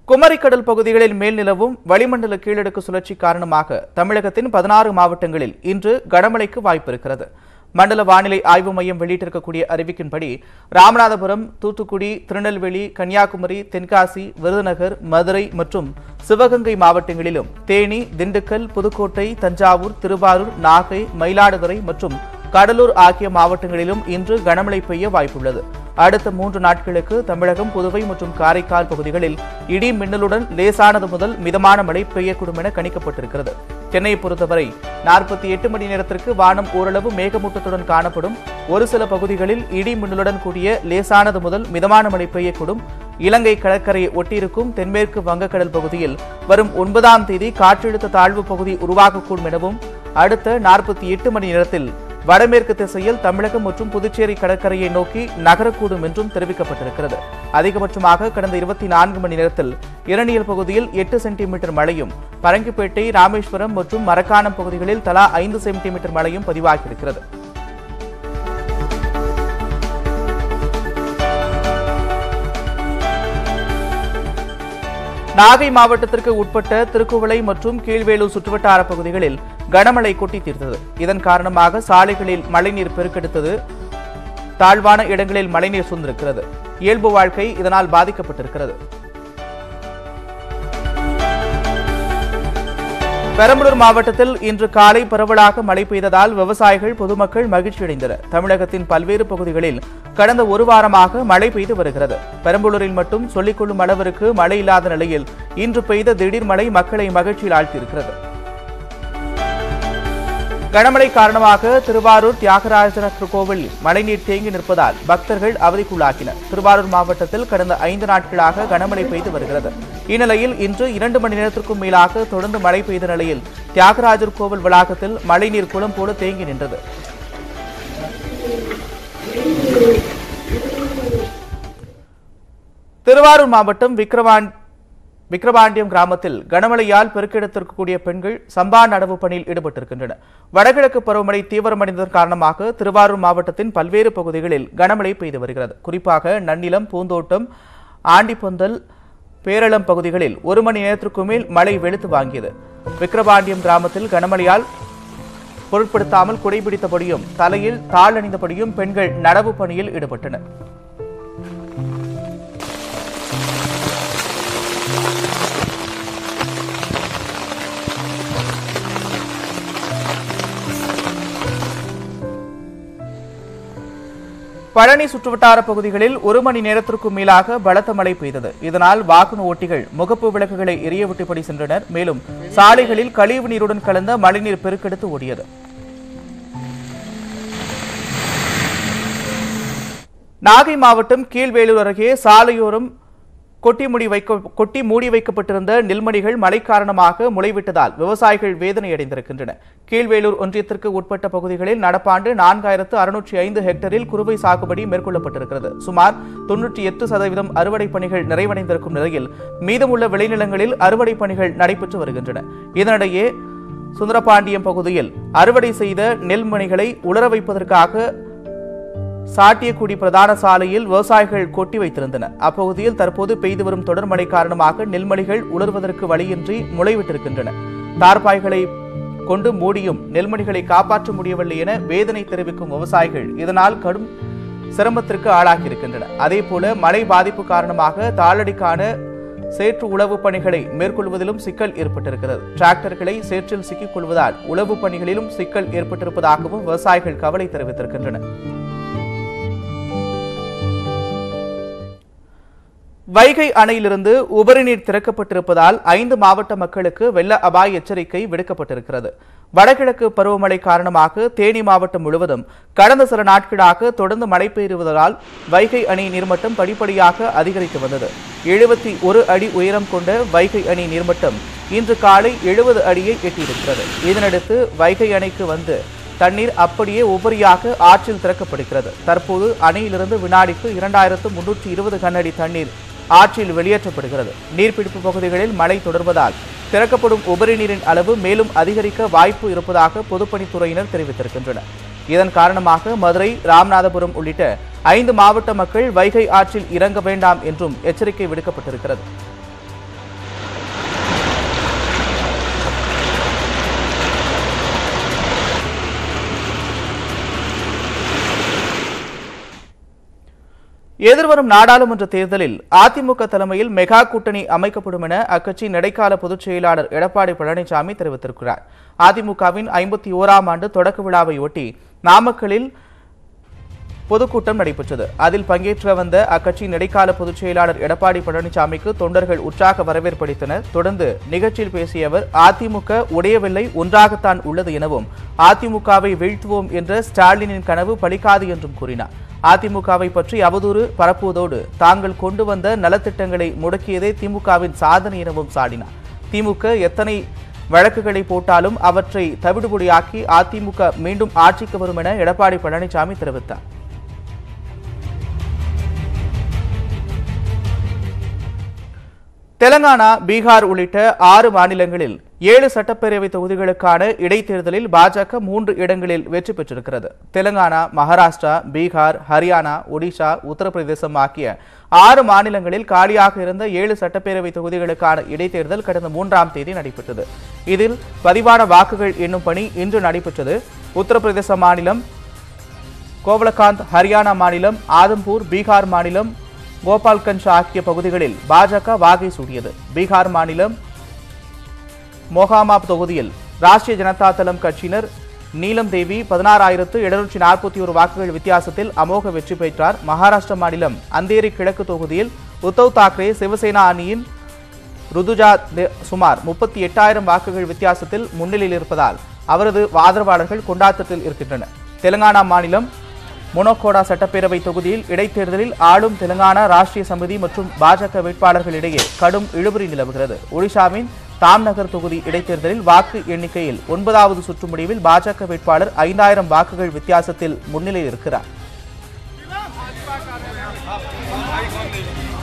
குமரிக்கடல் பகுதிகளில் மேல் நிலவும் வளிமண்டல கீழடுக்கு சுழற்சி காரணமாக தமிழகத்தின் பதினாறு மாவட்டங்களில் இன்று கனமழைக்கு வாய்ப்பிருக்கிறது மண்டல வானிலை ஆய்வு மையம் வெளியிட்டிருக்கக்கூடிய அறிவிக்கின்படி ராமநாதபுரம் தூத்துக்குடி திருநெல்வேலி கன்னியாகுமரி தென்காசி விருதுநகர் மதுரை மற்றும் சிவகங்கை மாவட்டங்களிலும் தேனி திண்டுக்கல் புதுக்கோட்டை தஞ்சாவூர் திருவாரூர் நாகை மயிலாடுதுறை மற்றும் கடலூர் ஆகிய மாவட்டங்களிலும் இன்று கனமழை பெய்ய வாய்ப்புள்ளது அடுத்த மூன்று நாட்களுக்கு தமிழகம் புதுவை மற்றும் காரைக்கால் பகுதிகளில் இடி மின்னலுடன் லேசானது முதல் மிதமான மழை பெய்யக்கூடும் என கணிக்கப்பட்டிருக்கிறது சென்னையை பொறுத்தவரை நாற்பத்தி எட்டு மணி நேரத்திற்கு வானம் ஓரளவு மேகமூட்டத்துடன் காணப்படும் ஒரு சில பகுதிகளில் இடி மின்னலுடன் கூடிய லேசானது முதல் மிதமான மழை பெய்யக்கூடும் இலங்கை கடற்கரையை ஒட்டியிருக்கும் தென்மேற்கு வங்கக்கடல் பகுதியில் வரும் ஒன்பதாம் தேதி காற்றழுத்த தாழ்வு பகுதி உருவாகக்கூடும் எனவும் அடுத்த நாற்பத்தி எட்டு மணி நேரத்தில் வடமேற்கு திசையில் தமிழகம் மற்றும் புதுச்சேரி கடற்கரையை நோக்கி நகரக்கூடும் என்றும் தெரிவிக்கப்பட்டிருக்கிறது அதிகபட்சமாக கடந்த இருபத்தி நான்கு மணி நேரத்தில் இரணியல் பகுதியில் எட்டு சென்டிமீட்டர் மழையும் பரங்கிப்பேட்டை ராமேஸ்வரம் மற்றும் மரக்காணம் பகுதிகளில் தலா ஐந்து சென்டிமீட்டர் மழையும் பதிவாகியிருக்கிறது நாகை மாவட்டத்திற்கு உட்பட்ட திருக்குவளை மற்றும் கீழ்வேலூர் சுற்றுவட்டார பகுதிகளில் கனமழை கொட்டி தீர்த்தது இதன் காரணமாக சாலைகளில் மழைநீர் பெருக்கெடுத்தது தாழ்வான இடங்களில் மழைநீர் சூழ்ந்திருக்கிறது இயல்பு வாழ்க்கை இதனால் பாதிக்கப்பட்டிருக்கிறது பெரம்பலூர் மாவட்டத்தில் இன்று காலை பரவலாக மழை பெய்ததால் விவசாயிகள் பொதுமக்கள் மகிழ்ச்சியடைந்தனர் தமிழகத்தின் பல்வேறு பகுதிகளில் கடந்த ஒரு வாரமாக மழை பெய்து வருகிறது பெரம்பலூரில் மட்டும் சொல்லிக்கொள்ளும் அளவிற்கு மழை இல்லாத நிலையில் இன்று பெய்த திடீர் மழை மக்களை மகிழ்ச்சியில் ஆழ்த்தியிருக்கிறது கனமழை காரணமாக திருவாரூர் தியாகராஜர் கோவிலில் மழைநீர் தேங்கி நிற்பதால் பக்தர்கள் அவதிக்குள்ளாகினர் திருவாரூர் மாவட்டத்தில் கடந்த ஐந்து நாட்களாக கனமழை பெய்து வருகிறது இந்நிலையில் இன்று இரண்டு மணி நேரத்திற்கும் மேலாக தொடர்ந்து மழை பெய்த நிலையில் தியாகராஜர் கோவில் வளாகத்தில் மழைநீர் குளம் போல தேங்கி நின்றது திருவாரூர் மாவட்டம் விக்கிரவாண் விக்கிரவாண்டியம் கிராமத்தில் கனமழையால் பெருக்கெடுத்திருக்கக்கூடிய பெண்கள் சம்பா நடவு பணியில் ஈடுபட்டிருக்கின்றனர் வடகிழக்கு பருவமழை தீவிரமடைந்ததன் காரணமாக திருவாரூர் மாவட்டத்தின் பல்வேறு பகுதிகளில் கனமழை பெய்து வருகிறது குறிப்பாக நன்னிலம் பூந்தோட்டம் ஆண்டிப்பந்தல் பேரளம் பகுதிகளில் ஒரு மணி நேரத்திற்கு மேல் மழை வெளுத்து வாங்கியது விக்கிரவாண்டியம் கிராமத்தில் கனமழையால் பொருட்படுத்தாமல் குடைபிடித்தபடியும் தலையில் தாள் அணிந்தபடியும் பெண்கள் நடவு பணியில் ஈடுபட்டனர் பழனி சுற்றுவட்டார பகுதிகளில் ஒரு மணி நேரத்திற்கும் மேலாக பலத்த மழை பெய்தது இதனால் வாகன ஓட்டிகள் முகப்பு விளக்குகளை எரியவிட்டபடி சென்றனர் மேலும் சாலைகளில் கழிவு நீருடன் கலந்த மழைநீர் பெருக்கெடுத்து ஓடியது நாகை மாவட்டம் கீழ்வேலூர் அருகே சாலையோரம் கொட்டி மூடி வைக்க கொட்டி மூடி வைக்கப்பட்டிருந்த நெல்மணிகள் மழை காரணமாக முளைவிட்டதால் விவசாயிகள் வேதனை அடைந்திருக்கின்றனர் கீழ்வேலூர் ஒன்றியத்திற்கு உட்பட்ட பகுதிகளில் நடப்பாண்டு நான்காயிரத்து அறுநூற்றி ஐந்து ஹெக்டரில் குறுவை சாகுபடி மேற்கொள்ளப்பட்டிருக்கிறது சுமார் தொன்னூற்றி எட்டு சதவீதம் அறுவடை பணிகள் நிறைவடைந்திருக்கும் நிலையில் மீதமுள்ள விளைநிலங்களில் அறுவடை பணிகள் நடைபெற்று வருகின்றன இதனிடையே சுந்தரபாண்டியம் பகுதியில் அறுவடை செய்த நெல்மணிகளை உலர வைப்பதற்காக சாட்டியக்குடி பிரதான சாலையில் விவசாயிகள் கொட்டி வைத்திருந்தனர் அப்பகுதியில் தற்போது பெய்து வரும் தொடர் மழை காரணமாக நெல்மணிகள் உலர்வதற்கு வழியின்றி முளைவிட்டிருக்கின்றன தார்பாய்களை கொண்டு மூடியும் நெல்மணிகளை காப்பாற்ற முடியவில்லை என வேதனை தெரிவிக்கும் விவசாயிகள் இதனால் கடும் சிரமத்திற்கு ஆளாகியிருக்கின்றனர் அதேபோல மழை பாதிப்பு காரணமாக தாளடிக்கான சேற்று உழவு பணிகளை மேற்கொள்வதிலும் சிக்கல் ஏற்பட்டிருக்கிறது டிராக்டர்களை சேற்றில் சிக்கிக் கொள்வதால் உழவு பணிகளிலும் சிக்கல் ஏற்பட்டிருப்பதாகவும் விவசாயிகள் கவலை தெரிவித்திருக்கின்றனர் வைகை அணையிலிருந்து உபரி நீர் திறக்கப்பட்டிருப்பதால் ஐந்து மாவட்ட மக்களுக்கு வெள்ள அபாய எச்சரிக்கை விடுக்கப்பட்டிருக்கிறது வடகிழக்கு பருவமழை காரணமாக தேனி மாவட்டம் முழுவதும் கடந்த சில நாட்களாக தொடர்ந்து மழை பெய்துவதால் வைகை அணை நீர்மட்டம் படிப்படியாக அதிகரித்து வந்தது எழுபத்தி ஒரு அடி உயரம் கொண்ட வைகை அணை நீர்மட்டம் இன்று காலை எழுபது அடியை எட்டியிருக்கிறது இதனடுத்து வைகை அணைக்கு வந்து தண்ணீர் அப்படியே உபரியாக ஆற்றில் திறக்கப்படுகிறது தற்போது அணையிலிருந்து வினாடிக்கு இரண்டாயிரத்து முன்னூற்றி இருபது கனஅடி தண்ணீர் ஆற்றில் வெளியேற்றப்படுகிறது நீர்பிடிப்பு பகுதிகளில் மழை தொடர்வதால் திறக்கப்படும் உபரி நீரின் அளவு மேலும் அதிகரிக்க வாய்ப்பு இருப்பதாக பொதுப்பணித்துறையினர் தெரிவித்திருக்கின்றனர் இதன் காரணமாக மதுரை ராமநாதபுரம் உள்ளிட்ட ஐந்து மாவட்ட மக்கள் வைகை ஆற்றில் இறங்க வேண்டாம் என்றும் எச்சரிக்கை விடுக்கப்பட்டிருக்கிறது எதிர்வரும் நாடாளுமன்ற தேர்தலில் அதிமுக தலைமையில் மெகா கூட்டணி அமைக்கப்படும் என அக்கட்சியின் இடைக்கால பொதுச் செயலாளர் எடப்பாடி பழனிசாமி தெரிவித்திருக்கிறார் அதிமுகவின் ஐம்பத்தி ஓராம் ஆண்டு தொடக்க விழாவை ஒட்டி நாமக்கலில் பொதுக்கூட்டம் நடைபெற்றது அதில் பங்கேற்ற வந்த அக்கட்சியின் இடைக்கால பொதுச் செயலாளர் எடப்பாடி பழனிசாமிக்கு தொண்டர்கள் உற்சாக வரவேற்பளித்தனர் தொடர்ந்து நிகழ்ச்சியில் பேசிய அவர் அதிமுக உடையவில்லை ஒன்றாகத்தான் உள்ளது எனவும் அதிமுகவை வீழ்த்துவோம் என்ற ஸ்டாலினின் கனவு பலிக்காது என்றும் கூறினார் அதிமுகவை பற்றி அவதூறு பரப்புவதோடு தாங்கள் கொண்டு வந்த நலத்திட்டங்களை முடக்கியதே திமுகவின் சாதனை எனவும் சாடினார் திமுக எத்தனை வழக்குகளை போட்டாலும் அவற்றை தவிடுபொடியாக்கி அதிமுக மீண்டும் ஆட்சிக்கு வரும் என எடப்பாடி பழனிசாமி தெரிவித்தார் தெலங்கானா பீகார் உள்ளிட்ட ஆறு மாநிலங்களில் ஏழு சட்டப்பேரவை தொகுதிகளுக்கான இடைத்தேர்தலில் பாஜக மூன்று இடங்களில் வெற்றி பெற்றிருக்கிறது தெலங்கானா மகாராஷ்டிரா பீகார் ஹரியானா ஒடிஷா உத்தரப்பிரதேசம் ஆகிய ஆறு மாநிலங்களில் காலியாக இருந்த ஏழு சட்டப்பேரவை தொகுதிகளுக்கான இடைத்தேர்தல் கடந்த மூன்றாம் தேதி நடைபெற்றது இதில் பதிவான வாக்குகள் எண்ணும் பணி இன்று நடைபெற்றது உத்தரப்பிரதேச மாநிலம் கோவலகாந்த் ஹரியானா மாநிலம் ஆதம்பூர் பீகார் மாநிலம் கோபால்கஞ்ச் ஆகிய பகுதிகளில் பாஜக வாகை சூடியது பீகார் மாநிலம் மொஹாமாப் தொகுதியில் ராஷ்டிரிய ஜனதா தளம் கட்சியினர் நீலம் தேவி பதினாறாயிரத்து எழுநூற்றி நாற்பத்தி ஒரு வாக்குகள் வித்தியாசத்தில் அமோக வெற்றி பெற்றார் மகாராஷ்டிர மாநிலம் அந்தேரி கிழக்கு தொகுதியில் உத்தவ் தாக்கரே சிவசேனா அணியின் ருதுஜா தே- சுமார் முப்பத்தி எட்டாயிரம் வாக்குகள் வித்தியாசத்தில் முன்னிலையில் இருப்பதால் அவரது ஆதரவாளர்கள் கொண்டாட்டத்தில் இருக்கின்றனர் தெலுங்கானா மாநிலம் மொனோகோடா சட்டப்பேரவை தொகுதியில் இடைத்தேர்தலில் ஆளும் தெலுங்கானா ராஷ்டிரிய சமிதி மற்றும் பாஜக வேட்பாளர்களிடையே கடும் இழுபறி நிலவுகிறது ஒடிஷாவின் தாம்நகர் தொகுதி இடைத்தேர்தலில் வாக்கு எண்ணிக்கையில் ஒன்பதாவது சுற்று முடிவில் பாஜக வேட்பாளர் ஐந்தாயிரம் வாக்குகள் வித்தியாசத்தில் முன்னிலையில் இருக்கிறார்